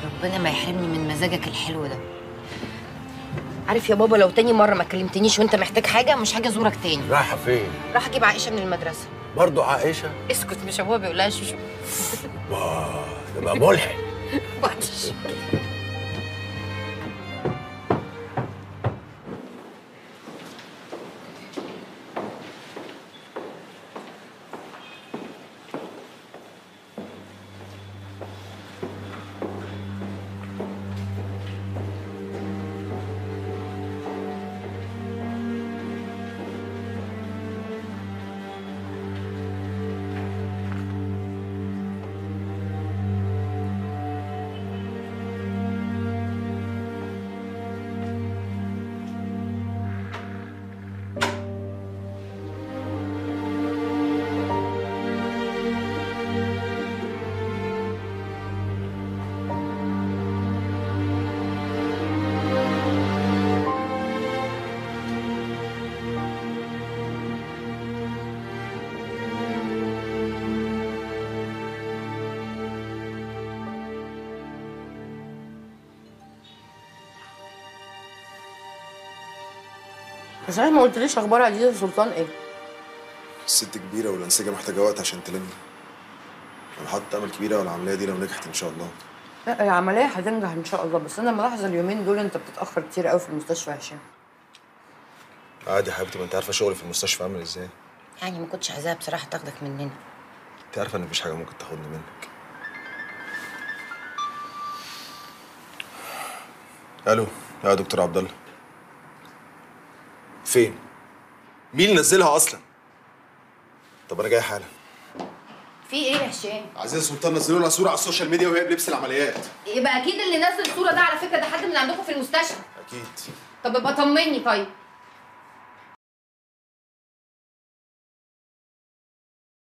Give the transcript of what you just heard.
ربنا ما يحرمني من مزاجك الحلو ده عارف يا بابا لو تاني مره ما كلمتنيش وانت محتاج حاجه مش هاجي ازورك تاني رايحه فين راح اجيب عائشه من المدرسه برضه عائشه اسكت مش ابوها بيقول لها شوشو واه يبقى ملحق وحش. صحيح ما قلتليش اخبار عزيزه سلطان ايه الست كبيرة والأنسجة محتاجة وقت عشان تلم أنا حاطط أمل كبيرة والعملية دي لو نجحت إن شاء الله لا العمليه هتنجح ان شاء الله بس انا ملاحظه اليومين دول انت بتتاخر كتير قوي في المستشفى يا هشام عادي يا حبيبتي ما أنت عارفة شغلي في المستشفى عامل إزاي يعني ما كنتش عايزاها بصراحه تاخدك مننا أنت عارفة إن مفيش حاجة ممكن تاخدني منك ألو يا دكتور عبد الله فين؟ مين اللي نزلها أصلا؟ طب أنا جاي حالا في ايه يا هشام عزيزة سلطان نزلوا لها صورة على السوشيال ميديا وهي بلبس العمليات يبقى اكيد اللي نزل الصوره ده على فكره ده حد من عندكم في المستشفى أكيد طب ابقى طمني طيب